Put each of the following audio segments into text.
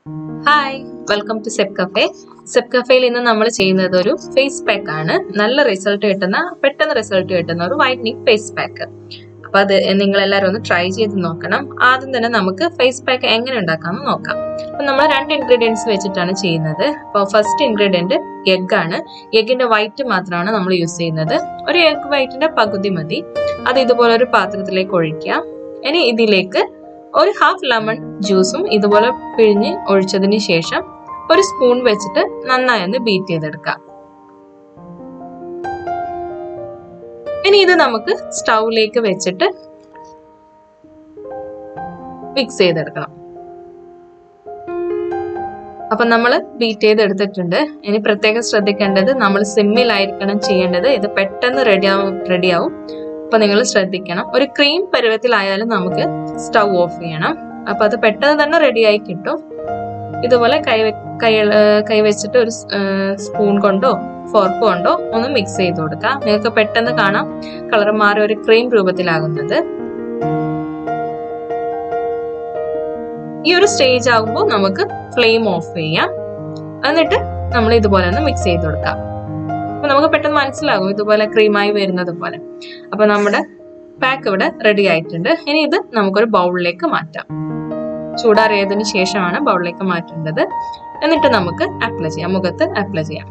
hi welcome to Sep cafe Sep കഫേയിൽ ഇന്ന് നമ്മൾ ചെയ്യുന്നത് ഒരു ഫേസ് പാക്ക് ആണ് നല്ല റിസൾട്ട് കിട്ടുന്ന പെട്ടെന്ന് റിസൾട്ട് കിട്ടുന്ന ഒരു വൈറ്റനിങ് ഫേസ് പാക്ക് അപ്പൊ അത് നിങ്ങൾ എല്ലാവരും ഒന്ന് ട്രൈ ചെയ്ത് നോക്കണം ആദ്യം തന്നെ നമുക്ക് ഫേസ് പാക്ക് എങ്ങനെ ഉണ്ടാക്കാമെന്ന് നോക്കാം അപ്പൊ നമ്മൾ രണ്ട് ഇൻഗ്രീഡിയൻസ് വെച്ചിട്ടാണ് ചെയ്യുന്നത് അപ്പോൾ ഫസ്റ്റ് ഇൻഗ്രീഡിയന്റ് എഗ് ആണ് എഗിന്റെ വൈറ്റ് മാത്രമാണ് നമ്മൾ യൂസ് ചെയ്യുന്നത് ഒരു എഗ് വൈറ്റിന്റെ പകുതി മതി അത് ഇതുപോലെ ഒരു പാത്രത്തിലേക്ക് ഒഴിക്കാം ഇനി ഇതിലേക്ക് ഒരു ഹാഫ് ലെമൺ ജ്യൂസും ഇതുപോലെ പിഴിഞ്ഞ് ഒഴിച്ചതിന് ശേഷം ഒരു സ്പൂൺ വെച്ചിട്ട് നന്നായി ഒന്ന് ബീറ്റ് ചെയ്തെടുക്കാം ഇനി ഇത് നമുക്ക് സ്റ്റൗവിലേക്ക് വെച്ചിട്ട് മിക്സ് ചെയ്തെടുക്കണം അപ്പൊ നമ്മൾ ബീറ്റ് ചെയ്തെടുത്തിട്ടുണ്ട് ഇനി പ്രത്യേകം ശ്രദ്ധിക്കേണ്ടത് നമ്മൾ സിമ്മിലായിരിക്കണം ചെയ്യേണ്ടത് ഇത് പെട്ടെന്ന് റെഡിയാവും റെഡിയാവും അപ്പൊ നിങ്ങൾ ശ്രദ്ധിക്കണം ഒരു ക്രീം പരുവത്തിലായാലും നമുക്ക് സ്റ്റൗ ഓഫ് ചെയ്യണം അപ്പൊ അത് പെട്ടെന്ന് തന്നെ റെഡിയായി കിട്ടും ഇതുപോലെ കൈ കൈ കൈവച്ചിട്ട് ഒരു സ്പൂൺ കൊണ്ടോ ഫോർക്ക് കൊണ്ടോ ഒന്ന് മിക്സ് ചെയ്ത് കൊടുക്കാം നിങ്ങൾക്ക് പെട്ടെന്ന് കാണാം കളർ മാറി ഒരു ക്രീം രൂപത്തിലാകുന്നത് ഈ ഒരു സ്റ്റേജ് ആകുമ്പോൾ നമുക്ക് ഫ്ലെയിം ഓഫ് ചെയ്യാം എന്നിട്ട് നമ്മൾ ഇതുപോലെ ഒന്ന് മിക്സ് ചെയ്ത് കൊടുക്കാം അപ്പൊ നമുക്ക് പെട്ടെന്ന് മനസ്സിലാകും ഇതുപോലെ ക്രീമായി വരുന്നത് പോലെ അപ്പൊ നമ്മുടെ പാക്ക് ഇവിടെ റെഡി ആയിട്ടുണ്ട് ഇനി ഇത് നമുക്കൊരു ബൗളിലേക്ക് മാറ്റാം ചൂടാറിയതിന് ശേഷമാണ് ബൗളിലേക്ക് മാറ്റേണ്ടത് എന്നിട്ട് നമുക്ക് അപ്ലൈ ചെയ്യാം മുഖത്ത് അപ്ലൈ ചെയ്യാം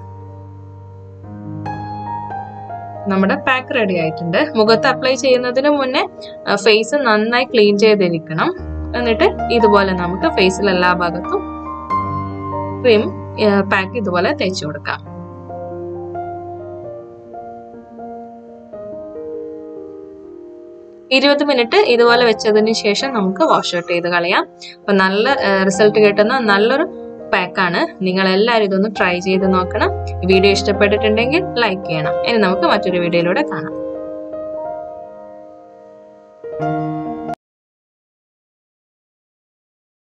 നമ്മുടെ പാക്ക് റെഡി ആയിട്ടുണ്ട് മുഖത്ത് അപ്ലൈ ചെയ്യുന്നതിന് മുന്നേ ഫേസ് നന്നായി ക്ലീൻ ചെയ്തിരിക്കണം എന്നിട്ട് ഇതുപോലെ നമുക്ക് ഫേസിൽ എല്ലാ ഭാഗത്തും ക്രീം പാക്ക് ഇതുപോലെ തേച്ചു കൊടുക്കാം ഇരുപത് മിനിറ്റ് ഇതുപോലെ വെച്ചതിന് ശേഷം നമുക്ക് വാഷ് ഔട്ട് ചെയ്ത് കളയാം അപ്പൊ നല്ല റിസൾട്ട് കിട്ടുന്ന നല്ലൊരു പാക്കാണ് നിങ്ങൾ എല്ലാവരും ഇതൊന്ന് ട്രൈ ചെയ്ത് നോക്കണം വീഡിയോ ഇഷ്ടപ്പെട്ടിട്ടുണ്ടെങ്കിൽ ലൈക്ക് ചെയ്യണം ഇനി നമുക്ക് മറ്റൊരു വീഡിയോയിലൂടെ കാണാം